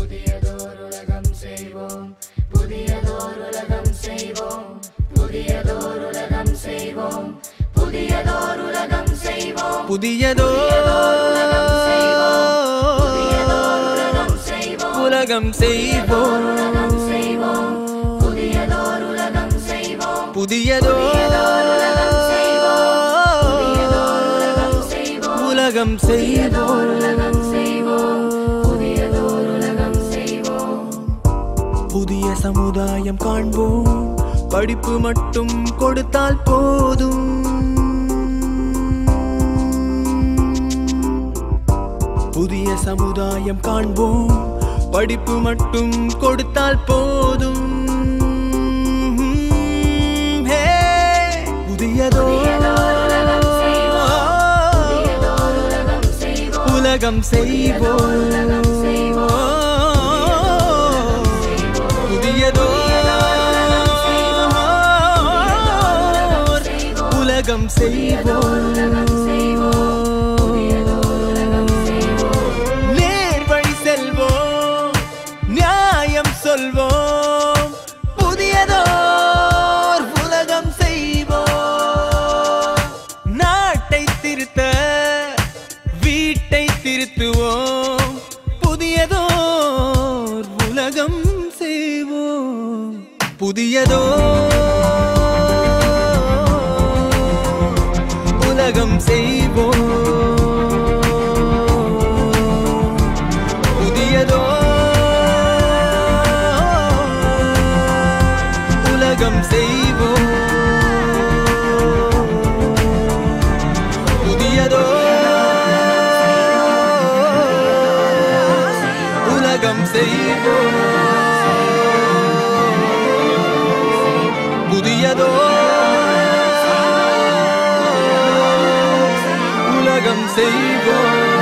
புதியதோர் உலகம் செய்வோம் புதியதோர் உலகம் செய்வோம் புதியதோர் உலகம் செய்வோம் புதியதோர் உலகம் செய்வோம் புதியதோ உலகம் செய்வோம் உலகம் செய்வோம் உலகம் செய்வோம் புதியதோர் உலகம் செய்வோம் புதியதோ உலகம் செய்வோம் உலகம் செய்வோம் உலகம் செய்வோம் புதியதோர் உலகம் செய்வோம் புதிய சமுதாயம் காண்போம் படிப்பு மட்டும் கொடுத்தால் போதும் புதிய சமுதாயம் காண்போம் படிப்பு மட்டும் கொடுத்தால் போதும் ஹே, புதியதோ உலகம் செய்வோம் உலகம் செய்வோம் புதியதோ உலகம் செய்வோம் நேர்வழி செல்வோம் நியாயம் சொல்வோம் புதியதோர் உலகம் செய்வோம் நாட்டை திருத்த வீட்டை திருத்துவோம் புதியதோர் உலகம் செய்வோம் புதியதோ உலகம் செய்வோம் புதியதோ உலகம் செய்வோம் புதியதோ உலகம் செய்வோம் புதியதோ உலகம் செய்வோம்